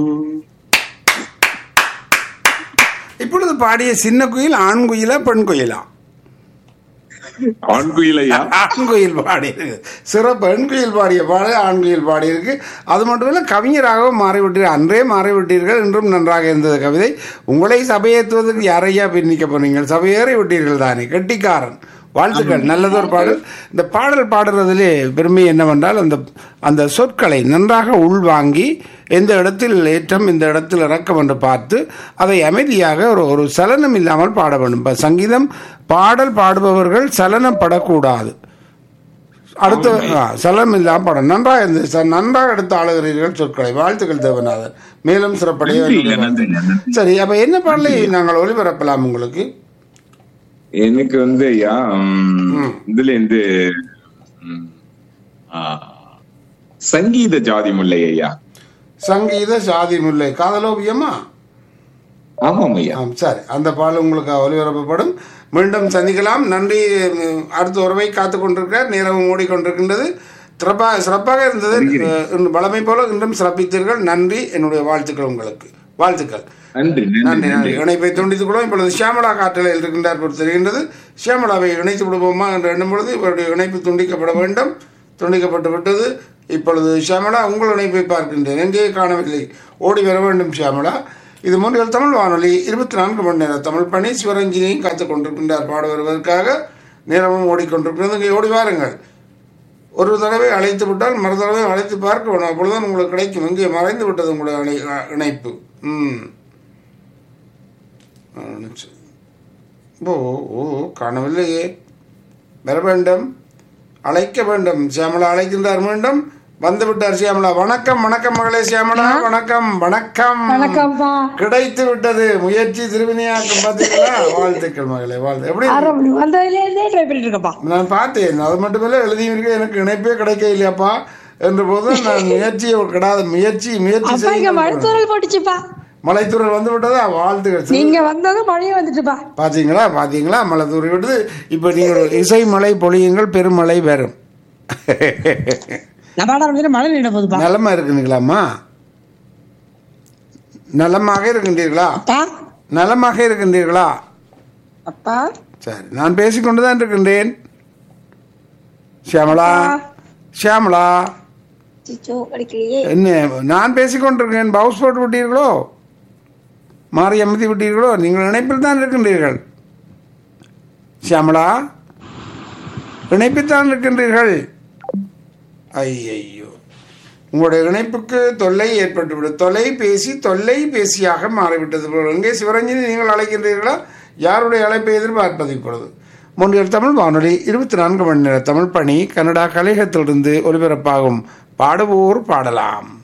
இப்பொழுது பாடிய சின்ன குயில் ஆண் குயிலா பெண் குயிலா ஆண் குயிலையா ஆண் குயில் பாடி இருக்கு சிறப்பு பெண் குயில் பாடிய பாடல் ஆண் குயில் பாடி இருக்கு அது மட்டுமல்ல கவிஞராகவும் மாறிவிட்டீர்கள் அன்றே மாறிவிட்டீர்கள் இன்றும் நன்றாக இருந்தது கவிதை உங்களை சபையேற்றுவதற்கு யாரையா பின்னிக்க போனீங்க சபையேறி விட்டீர்கள் தானே கெட்டிக்காரன் வாழ்த்துக்கள் நல்லதொரு பாடல் இந்த பாடல் பாடுறதிலே பெருமை என்னவென்றால் அந்த அந்த சொற்களை நன்றாக உள்வாங்கி எந்த இடத்தில் ஏற்றம் இந்த இடத்தில் இறக்கம் என்று பார்த்து அதை அமைதியாக ஒரு ஒரு சலனம் இல்லாமல் பாட வேண்டும் இப்ப சங்கீதம் பாடல் பாடுபவர்கள் சலனப்படக்கூடாது அடுத்த ஆ, சலனம் இல்லாமல் பாடம் நன்றாக இருந்தது சார் நன்றாக எடுத்து ஆளுகிறீர்கள் சொற்களை வாழ்த்துக்கள் தேவநாதன் மேலும் சிறப்படைய நன்றி, என்னுடைய நன்றி, நன்றி. சரி அப்ப என்ன பாடலை நாங்கள் ஒளிபரப்பலாம் உங்களுக்கு எனக்கு வந்து ஐயா ம், இதுல இருந்து ம், ஆ, சங்கீத ஜாதி முல்லை ஐயா சங்கீத சாதி முல்லை காதலோபியமா ஆமாம் ஐயா ஆம் சரி அந்த பாடல் உங்களுக்கு ஒளிபரப்பப்படும் மீண்டும் சந்திக்கலாம் நன்றி ம், அடுத்த உறவை காத்து கொண்டிருக்கிறார் நேரமும் ஓடிக்கொண்டிருக்கின்றது சிறப்பாக சிறப்பாக இருந்தது அஹ், இன்று வளமை போல இன்றும் சிறப்பித்தீர்கள் நன்றி என்னுடைய வாழ்த்துக்கள் உங்களுக்கு வாழ்த்துக்கள் நன்றி நன்றி நன்றி நன்றி இணைப்பை துண்டித்துக் கொள்வோம் இப்பொழுது ஷியாமலா காற்றலையில் இருக்கின்றார் போல் தெரிகின்றது ஷியாமலாவை இணைத்து விடுவோமா என்று எண்ணும் பொழுது இவருடைய இணைப்பு துண்டிக்கப்பட வேண்டும் துண்டிக்கப்பட்டு விட்டது இப்பொழுது ஷியாமலா உங்கள் இணைப்பை பார்க்கின்றேன் எங்கே காணவில்லை ஓடி வர வேண்டும் ஷியாமலா இது மூன்றில் தமிழ் வானொலி இருபத்தி நான்கு மணி நேரம் தமிழ் பணி சிவரஞ்சினியும் காத்துக் கொண்டிருக்கின்றார் பாட வருவதற்காக நேரமும் ஓடிக்கொண்டிருக்கிறது இங்கே ஓடி வாருங்கள் ஒரு தடவை அழைத்து விட்டால் மறு தடவை அழைத்து பார்க்க வேணும் அப்பொழுதுதான் உங்களுக்கு கிடைக்கும் இங்கே மறைந்து விட்டது உங்களுடைய அணை- இணைப்பு ம் நிச்சயம். ஓ ஓ காணவில்லையே வர வேண்டும் அழைக்க வேண்டும் சியாமலா அழைக்கின்றார் மீண்டும் வந்து விட்டார் சியாமலா வணக்கம் வணக்கம் மகளே சியாமலா வணக்கம் வணக்கம் வணக்கம்ப்பா கிடைத்து விட்டது முயற்சி திருவினையாக்கம் பார்த்தீங்களா வாழ்த்துக்கள் மகளே வாழ்த்து எப்படி ஆறு மணி வந்ததுல இருந்தே ட்ரை பண்ணிட்டு இருக்கப்பா நான் பார்த்தேன் அது மட்டுமில்ல எழுதியிருக்க எனக்கு இணைப்பே கிடைக்க இல்லையாப்பா என்ற போது நான் முயற்சியை கிடாத முயற்சி முயற்சி அப்பா இங்க செய்ய மருத்துவர்கள் போட்டுச்சுப்பா மலைத்தூரல் வந்து விட்டதா வாழ்த்துக்கள் சிறு- நீங்க வந்தவங்க மழையும் வந்துட்டுப்பா பாத்தீங்களா பாத்தீங்களா மழை தூரி விடுது இப்ப நீங்கள் இசை மழை பொழியுங்கள் பெருமழை வரும் நம்ம ஆட மழை நின்று போகுதுப்பா நலமா இருக்குங்களா நலமாக இருக்கின்றீர்களா அப்பா நலமாக இருக்கின்றீர்களா அப்பா சரி நான் பேசிக்கொண்டுதான் இருக்கின்றேன் சியாமலா சியாமலா சிச்சோ கிடைக்கலையே என்ன நான் பேசிக்கொண்டிருக்கேன் பவுஸ் போட்டு விட்டீர்களோ மாறி அமர்த்தி விட்டீர்களோ நீங்கள் இணைப்பில் தான் இருக்கின்றீர்கள் சியாமலா இணைப்பில் தான் இருக்கின்றீர்கள் ஐயையோ உங்களுடைய இணைப்புக்கு தொல்லை ஏற்பட்டுவிடும் தொலைபேசி தொல்லைபேசியாக மாறிவிட்டது போல எங்கே சிவரஞ்சனி நீங்கள் அழைக்கின்றீர்களா யாருடைய அழைப்பை எதிர்பார்ப்பது இப்பொழுது முன்னில் தமிழ் வானொலி இருபத்தி நான்கு மணி நேர தமிழ் பணி கனடா கலையகத்திலிருந்து ஒலிபரப்பாகும் பாடுவோர் பாடலாம்